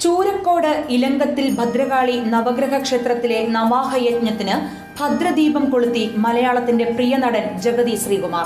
ചൂരക്കോട് ഇലങ്കത്തിൽ ഭദ്രകാളി നവഗ്രഹ ക്ഷേത്രത്തിലെ നവാഹയജ്ഞത്തിന് ഭദ്രദീപം കൊളുത്തി മലയാളത്തിന്റെ പ്രിയ നടൻ ജഗതി ശ്രീകുമാർ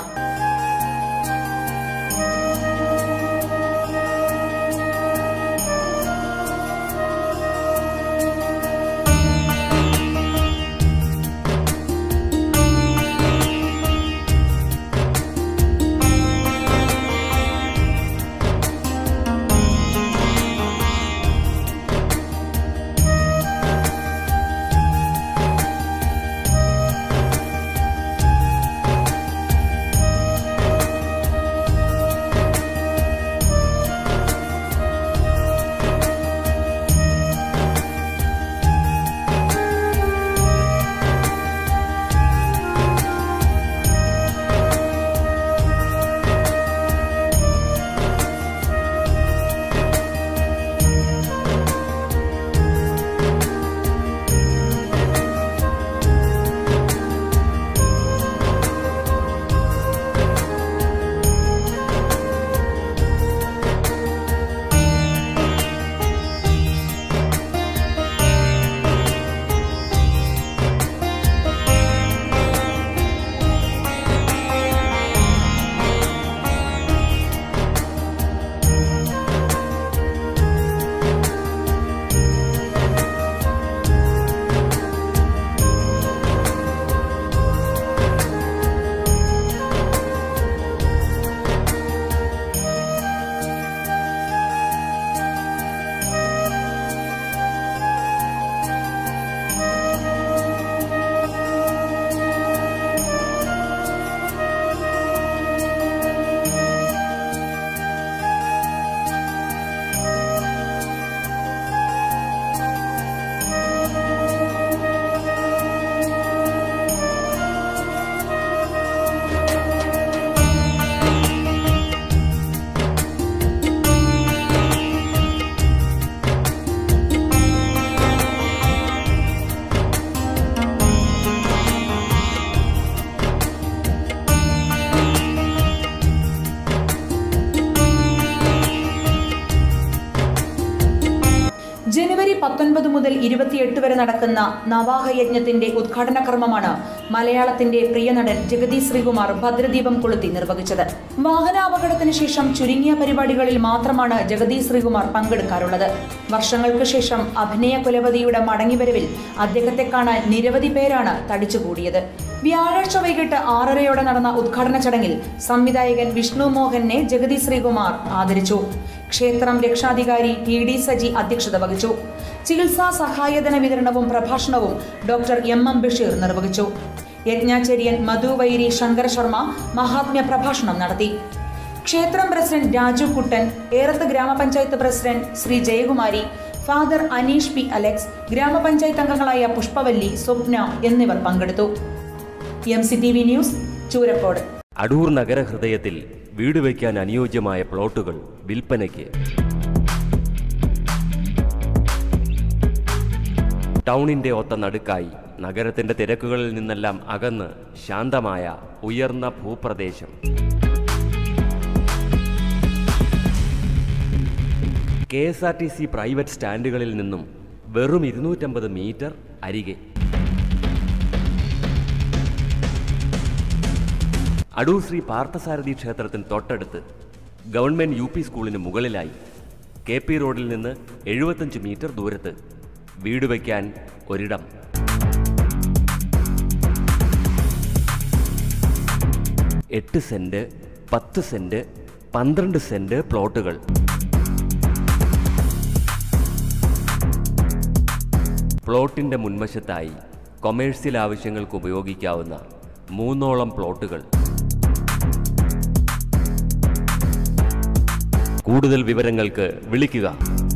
ജനുവരി പത്തൊൻപത് മുതൽ ഇരുപത്തിയെട്ട് വരെ നടക്കുന്ന നവാഹയജ്ഞത്തിന്റെ ഉദ്ഘാടന കർമ്മമാണ് മലയാളത്തിന്റെ പ്രിയ നടൻ ജഗതി ശ്രീകുമാർ ഭദ്രദീപം കൊളുത്തി നിർവഹിച്ചത് വാഹനാപകടത്തിന് ശേഷം ചുരുങ്ങിയ പരിപാടികളിൽ മാത്രമാണ് ജഗതി ശ്രീകുമാർ പങ്കെടുക്കാറുള്ളത് വർഷങ്ങൾക്ക് ശേഷം അഭിനയ കുലപതിയുടെ മടങ്ങിവരവിൽ അദ്ദേഹത്തെ കാണാൻ നിരവധി പേരാണ് തടിച്ചുകൂടിയത് വ്യാഴാഴ്ച വൈകിട്ട് ആറരയോടെ നടന്ന ഉദ്ഘാടന ചടങ്ങിൽ സംവിധായകൻ വിഷ്ണു മോഹനെ ജഗതി ശ്രീകുമാർ ആദരിച്ചു ക്ഷേത്രം രക്ഷാധികാരി ടി ഡി സജി അധ്യക്ഷത വഹിച്ചു ചികിത്സാ സഹായധന വിതരണവും പ്രഭാഷണവും ഡോക്ടർ എം എം ബഷീർ നിർവഹിച്ചു യജ്ഞാചര്യൻ മധു വൈരി ശങ്കര ശർമ്മ മഹാത്മ്യ പ്രഭാഷണം നടത്തി ക്ഷേത്രം പ്രസിഡന്റ് രാജു കുട്ടൻ ഏറത്ത് ഗ്രാമപഞ്ചായത്ത് president Shri Jayakumari father Aneesh P Alex ഗ്രാമപഞ്ചായത്ത് അംഗങ്ങളായ പുഷ്പവല്ലി സ്വപ്ന എന്നിവർ പങ്കെടുത്തു M C T V news Choorakode Adoor നഗരഹൃദയത്തിൽ വീട് വയ്ക്കാൻ അനുയോജ്യമായ പ്ലോട്ടുകൾ വിൽപ്പനയ്ക്ക് ടൗണിന്റെ ഒത്ത നടുക്കായി നഗരത്തിന്റെ തിരക്കുകളിൽ നിന്നെല്ലാം അകന്ന് ശാന്തമായ ഉയർന്ന ഭൂപ്രദേശം K S R T C private സ്റ്റാൻഡുകളിൽ നിന്നും വെറും ഇരുന്നൂറ്റമ്പത് മീറ്റർ അരികെ അടൂർ ശ്രീ പാർത്ഥസാരഥി ക്ഷേത്രത്തിന് തൊട്ടടുത്ത് ഗവൺമെന്റ് യു പി സ്കൂളിന് മുകളിലായി കെ പി റോഡിൽ നിന്ന് എഴുപത്തഞ്ച് മീറ്റർ ദൂരത്ത് വീട് വയ്ക്കാൻ ഒരിടം എട്ട് സെന്റ് പത്ത് സെന്റ് പന്ത്രണ്ട് സെന്റ് പ്ലോട്ടുകൾ പ്ലോട്ടിന്റെ മുൻവശത്തായി കൊമേഴ്സ്യൽ ആവശ്യങ്ങൾക്ക് ഉപയോഗിക്കാവുന്ന മൂന്നോളം പ്ലോട്ടുകൾ കൂടുതൽ വിവരങ്ങൾക്ക് വിളിക്കുക